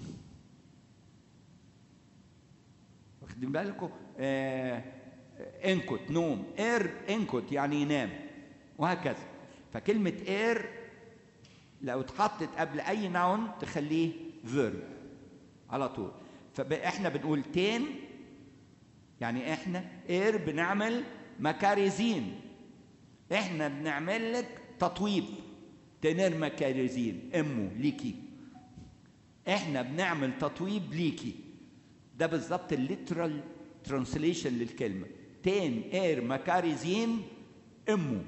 Speaker 1: واخدين بالكم آه انكت نوم اير انكت يعني ينام وهكذا فكلمة اير لو اتحطت قبل اي نون تخليه فيرب على طول فاحنا بنقول تين يعني احنا اير بنعمل مكاريزين احنا بنعمل لك تطويب تنير مكاريزين امه ليكي احنا بنعمل تطويب ليكي ده بالظبط الليترال ترانسليشن للكلمه تين اير مكاريزين امه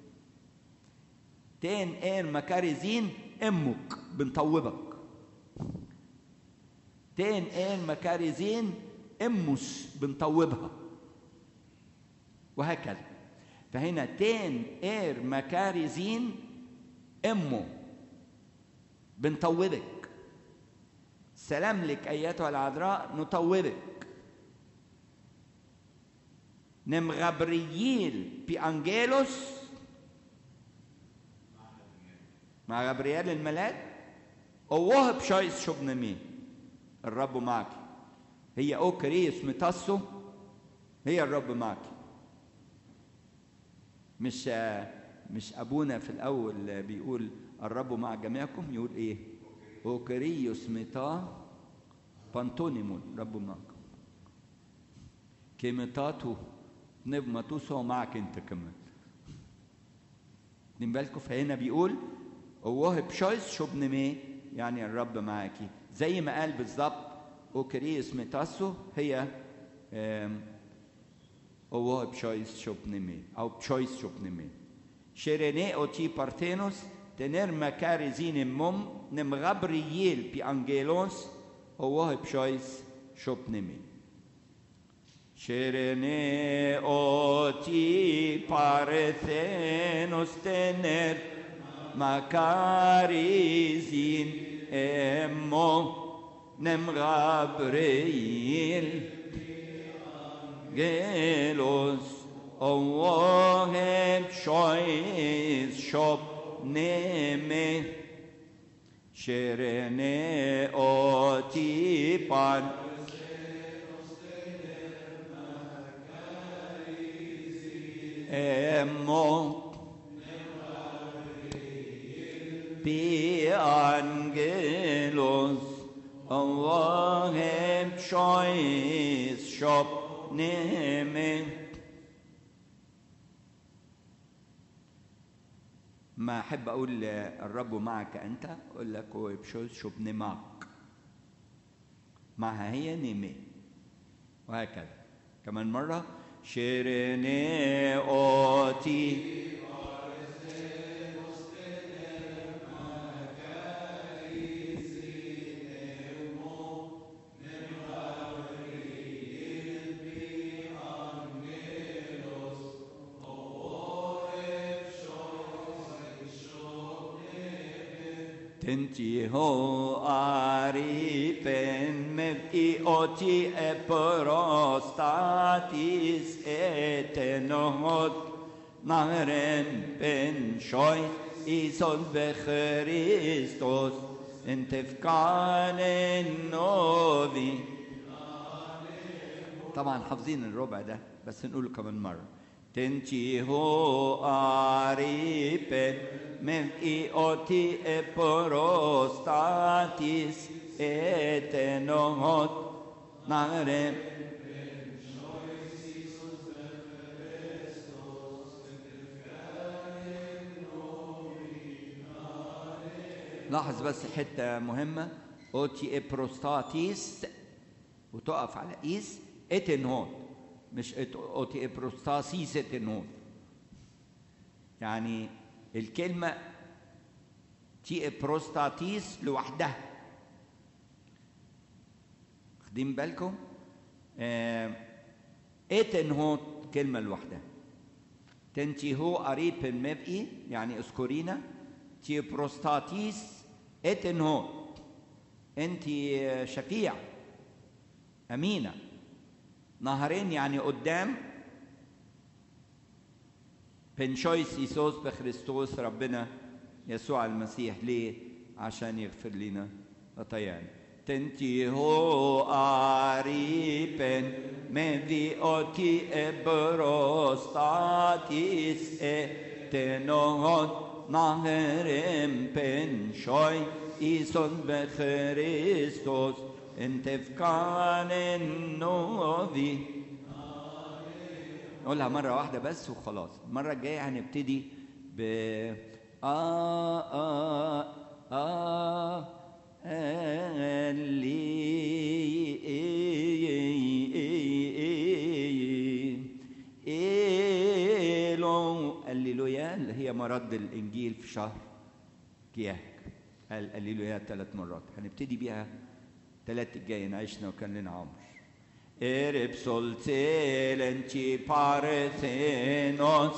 Speaker 1: تين اير مكاريزين امك بنطوبك تين اير مكاريزين امس بنطوبها وهكذا فهنا تين اير مكاريزين امه بنطوبك سلام لك ايتها العذراء نطوبك نم غبرييل بأنجيلوس مع غبريال الملاك ووهب شايس شبن مين الرب معك هي اوكريس متاسو هي الرب معك مش مش ابونا في الاول بيقول الرب مع جميعكم يقول ايه اوكريوس ميتا بانتونيمون رب معكم كيميتاتو نبمتوس هو معك انت كمان واخدين بالكم فهنا بيقول ووهب شويس شبن مي يعني الرب معاكي زي ما قال بالظبط اوكريس ميتاسو هي ووهب شويس شبن مي او بشويس شبن مي شيريني اوتي بارتينوس تنر مكاري زين مم نم غبرييل بي انجيلوس ووهب شويس شبن مي Sherene oti parthenos tener makarizin emmo nem Gabriel gelos ohem shois shop neme Sherene oti parthenos emmo bi angelos Allahem choice shop neme ما احب اقول الرب معك انت اقول لك هو بشوز شبني معك معها هي نيمي وهكذا كمان مره شيريني اوتي Tenti ho ari pen mevi oti e prostatis etenot naren pen shoy ison be Christos en tefkanen novi طبعا حافظين الربع ده بس نقوله كمان مرة تنتي هو أريبن من إي أوتي إبروستاتيس إتنوهوت نغرم لاحظ بس حتة مهمة أوتي إبروستاتيس وتقف على إيس إتنهوت مش أوتي إبروستاسيس إتنهوت يعني الكلمة تي بروستاتيس لوحدها واخدين بالكم آه اتنهوت كلمة لوحدها تنتي هو قريب المبقي يعني اسكورينا تي بروستاتيس اتنهوت انت شفيع امينه نهرين يعني قدام بنشويس إيسوس بخريستوس ربنا يسوع المسيح ليه؟ عشان يغفر لنا خطايانا تنتي هو قريبا مذي أوتي إبروستاتيس تنوهد نهرم بنشوي إيسون بخريستوس انت في كان النوذي نقولها مرة واحدة بس وخلاص المرة الجاية هنبتدي ب آه آه آه, آه, آه مرد الانجيل في شهر كياك قال قال له اياها ثلاث مرات هنبتدي بيها ثلاث الجاي عشنا وكان لنا عمر Eripsol celenti parthenos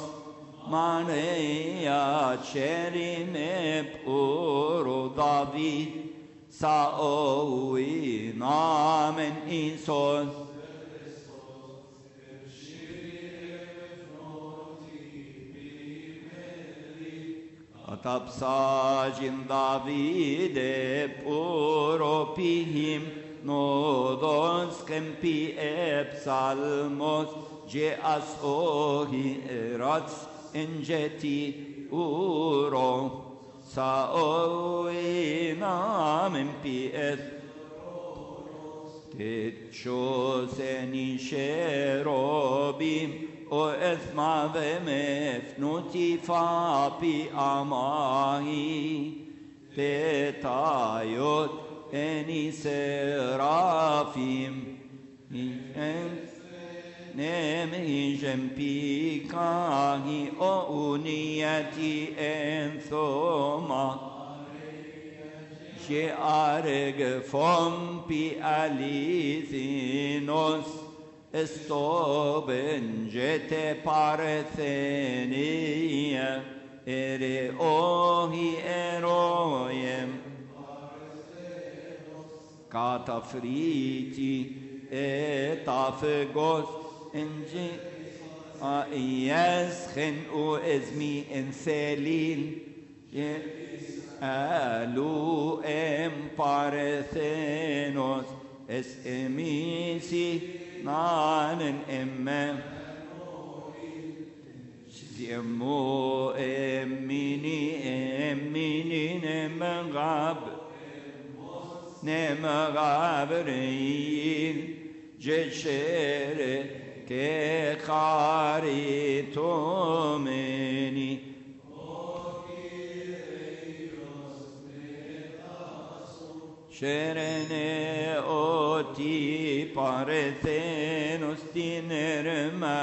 Speaker 1: Maria cherime puro David Saoi namen Isos Atapsagin Davide puro pihim Nodos kempi epsalmos Geas ohi erats engeti uro Saoi namen pi es Τετσόσενη σερόμπιμ ο εθμαβε με φνούτι φάπη αμάχη πετάιot ενι σεράφιμ νέμιζεμ πικάγι ο ουνιατή ενθόμα Sheareg fompi alithinos estoben jete parthenia ere ohi eroiem katafriti etafegos enji Yeschen u ezmi enselil Alou em parthenos es emisi nanen emme Siemo emmini emmini nemagab nemagabril Jeshere ke charitomeni Sherene oti parthenos tinerma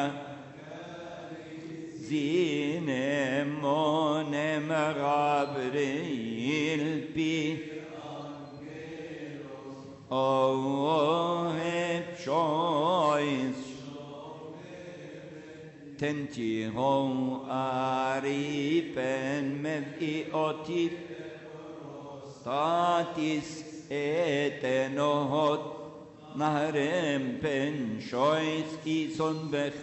Speaker 1: Zine monem Gabriel pi O et choice Tenti ho ari pen mev i oti Tatis etenohot nahrem pen shois ison bech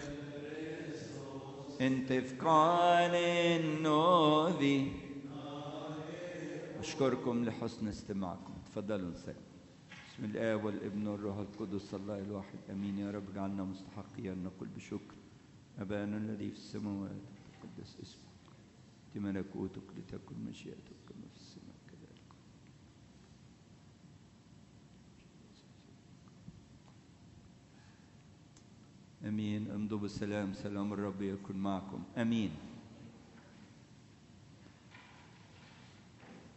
Speaker 1: انت في قال النوذي اشكركم لحسن استماعكم تفضلوا نسال بسم الاب والابن والروح القدس الله الواحد امين يا رب اجعلنا مستحقين ان نقول بشكر ابانا الذي في السماوات تقدس اسمك تي ملكوتك لتكن مشيئتك كما في السماء كذلك امين امضوا بالسلام سلام الرب يكن معكم امين